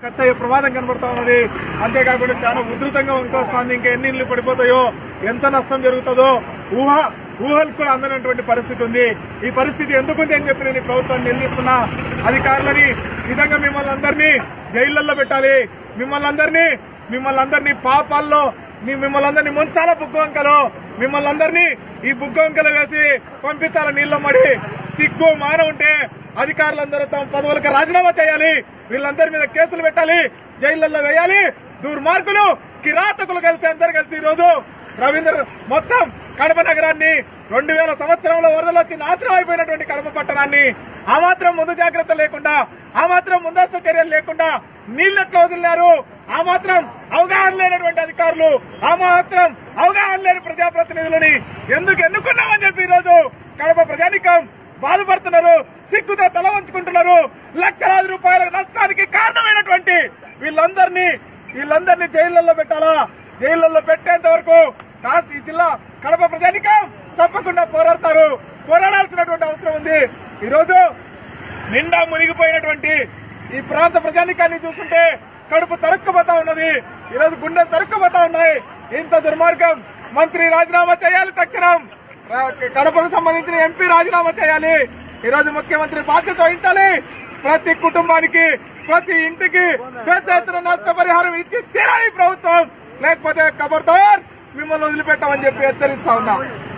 ఖర్చు అయ్యే ప్రమాదం కనబడతా ఉన్నది అంతేకాకుండా చాలా ఉధృతంగా వస్తుంది ఇంకా ఎన్ని ఇళ్లు పడిపోతాయో ఎంత నష్టం జరుగుతుందో ఊహ ఊహలు కూడా అందనటువంటి పరిస్థితి ఉంది ఈ పరిస్థితి ఎందుకుంది అని చెప్పి నేను ఈ ప్రభుత్వాన్ని నిలదీస్తున్నా అధికారులని నిజంగా మిమ్మల్ని అందరినీ జైళ్లలో పెట్టాలి మిమ్మల్ని అందరినీ మిమ్మల్ని అందరినీ పాపాల్లో మీ మిమ్మల్ని అందరినీ ముంచాల బుగ్గవంకలో మిమ్మల్ని అందరినీ ఈ బుగ్గవంకలు వేసి పంపించాల నీళ్ళ మడి సిగ్గు మాన ఉంటే అధికారులందరూ తమ పదవులకు రాజీనామా చేయాలి వీళ్ళందరి మీద కేసులు పెట్టాలి జైళ్లలో వేయాలి దుర్మార్గులు కిరాతకులు కలిసి అందరు కలిసి ఈ రోజు రవీంద్ర మొత్తం కడప నగరాన్ని రెండు వేల సంవత్సరంలో వరదలు వచ్చి నాశనం అయిపోయినటువంటి కడప పట్టణాన్ని ఆ మాత్రం ముందు జాగ్రత్త లేకుండా ఆ మాత్రం ముందస్తు చర్యలు లేకుండా నీళ్ళెట్లా వదిలినారు ఆ మాత్రం అవగాహన లేనటువంటి అధికారులు ఆ మాత్రం అవగాహన లేని ప్రజాప్రతినిధులని ఎందుకు ఎన్నుకున్నామని చెప్పి ఈ రోజు కడప ప్రజానికం బాధపడుతున్నారు సిగ్గుతో తల వంచుకుంటున్నారు లక్షలాది రూపాయల నష్టానికి కారణమైనటువంటి వీళ్ళందరినీ వీళ్ళందరినీ జైళ్లలో పెట్టాలా జైళ్లలో పెట్టేంత వరకు కాస్త ఈ జిల్లా కడప ప్రజానికం తప్పకుండా పోరాడతారు పోరాడాల్సినటువంటి అవసరం ఉంది ఈ రోజు నిండా మునిగిపోయినటువంటి ఈ ప్రాంత ప్రజానికాన్ని చూస్తుంటే కడుపు తరుక్కుపోతా ఉన్నది ఈ రోజు గుండె తరుక్కుపోతా ఉన్నాయి ఇంత దుర్మార్గం మంత్రి రాజీనామా చేయాలి తక్షణం రా- కడపకు సంబంధించిన ఎంపీ రాజీనామా చేయాలి ఈ రోజు ముఖ్యమంత్రి బాధ్యత వహించాలి ప్రతి కుటుంబానికి ప్రతి ఇంటికి పెద్ద ఎత్తున నష్టపరిహారం ఇచ్చి తీరాలి ఈ ప్రభుత్వం లేకపోతే ఖబర్దార్ మిమ్మల్ని వదిలిపెట్టామని చెప్పి హెచ్చరిస్తా ఉన్నా